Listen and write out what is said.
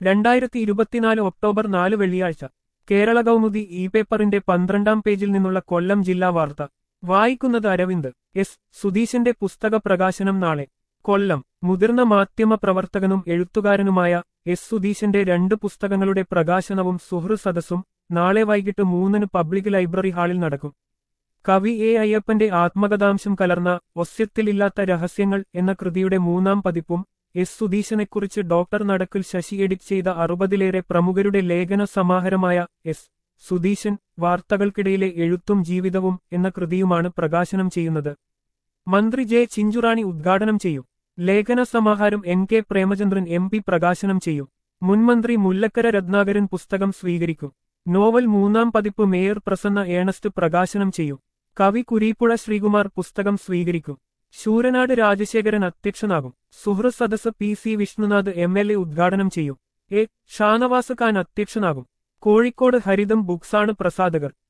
രണ്ടായിരത്തി ഇരുപത്തിനാല് ഒക്ടോബർ നാല് വെള്ളിയാഴ്ച കേരള കൗമുദി ഇ പേപ്പറിന്റെ പന്ത്രണ്ടാം പേജിൽ നിന്നുള്ള കൊല്ലം ജില്ലാ വാർത്ത വായിക്കുന്നത് അരവിന്ദ് എസ് സുധീശന്റെ പുസ്തക പ്രകാശനം നാളെ കൊല്ലം മുതിർന്ന മാധ്യമ പ്രവർത്തകനും എഴുത്തുകാരനുമായ എസ് സുധീശന്റെ രണ്ട് പുസ്തകങ്ങളുടെ പ്രകാശനവും സുഹൃ സദസ്സും നാളെ വൈകിട്ട് മൂന്നിന് പബ്ലിക് ലൈബ്രറി ഹാളിൽ നടക്കും കവി എ അയ്യപ്പന്റെ ആത്മകഥാംശം കലർന്ന ഒസ്യത്തിലില്ലാത്ത രഹസ്യങ്ങൾ എന്ന കൃതിയുടെ മൂന്നാം പതിപ്പും എസ് സുധീശനെക്കുറിച്ച് ഡോക്ടർ നടക്കിൽ ശശി എഡിറ്റ് ചെയ്ത അറുപതിലേറെ പ്രമുഖരുടെ ലേഖന സമാഹാരമായ എസ് സുധീശൻ വാർത്തകൾക്കിടയിലെ എഴുത്തും ജീവിതവും എന്ന കൃതിയുമാണ് പ്രകാശനം ചെയ്യുന്നത് മന്ത്രി ജെ ചിഞ്ചുറാണി ഉദ്ഘാടനം ചെയ്യും ലേഖന സമാഹാരം N K Premachandran M P പ്രകാശനം ചെയ്യും മുൻമന്ത്രി മുല്ലക്കര രത്നാകരൻ പുസ്തകം സ്വീകരിക്കും നോവൽ മൂന്നാം പതിപ്പ് മേയർ പ്രസന്ന ഏണസ്റ്റ് പ്രകാശനം ചെയ്യും കവി കുരീപ്പുഴ ശ്രീകുമാർ പുസ്തകം സ്വീകരിക്കും ശൂരനാട് രാജശേഖരൻ അധ്യക്ഷനാകും സുഹൃ സദസ് P C Vishnunath M L A ഉദ്ഘാടനം ചെയ്യും എ ഷാനവാസ് ഖാൻ അധ്യക്ഷനാകും കോഴിക്കോട് ഹരിതം ബുക്സാണ് പ്രസാധകർ